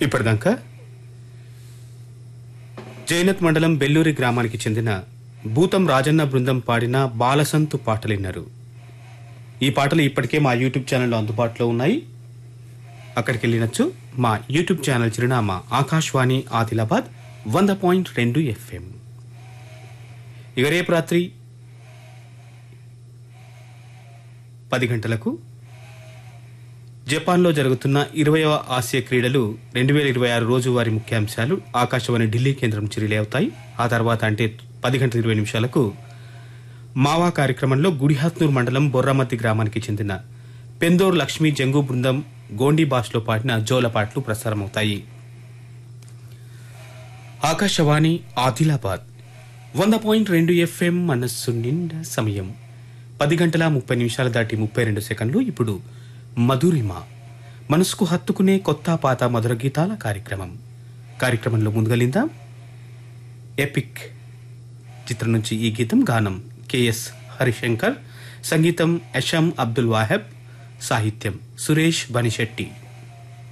ఇప్పటిదాకా జైనత్ మండలం బెల్లూరి గ్రామానికి చెందిన భూతం రాజన్న బృందం పాడిన బాలసంతు పాటలు విన్నారు ఈ పాటలు ఇప్పటికే మా యూట్యూబ్ ఛానల్లో అందుబాటులో ఉన్నాయి అక్కడికి వెళ్ళినచ్చు మా యూట్యూబ్ ఛానల్ చిరునామా ఆకాశవాణి ఆదిలాబాద్ వంద పాయింట్ రెండు ఎఫ్ఎం ఇక రేపు రాత్రి పది గంటలకు జపాన్లో జరుగుతున్న ఇరవయవ ఆసియా క్రీడలు రెండు వేల ఇరవై ఆరు రోజువారీ ముఖ్యాంశాలు ఆకాశవాణి ఢిల్లీ కేంద్రం నుంచి రిలే అవుతాయి ఆ తర్వాత అంటే పది గంటల ఇరవై నిమిషాలకు మావా కార్యక్రమంలో గుడిహాత్నూర్ మండలం బొర్రామతి గ్రామానికి చెందిన పెందోర్ లక్ష్మీ జంగు బృందం గోండీ భాషలో పాడిన జోల పాటలు ప్రసారమవుతాయి ఆకాశవాణి ఆదిలాబాద్ వంద పాయింట్ రెండు ఎఫ్ఎం మనస్సు నిండా సమయం పది గంటల ముప్పై నిమిషాలు దాటి ముప్పై రెండు సెకండ్లు ఇప్పుడు మధురిమ మనసుకు హత్తుకునే కొత్త పాత మధుర గీతాల కార్యక్రమం కార్యక్రమంలో ముందుగలిందాం ఎపిక్ చిత్రం నుంచి ఈ గీతం గానం కెఎస్ హరిశంకర్ సంగీతం యశం అబ్దుల్ వాహెబ్ సాహిత్యం సురేష్ బనిశెట్టి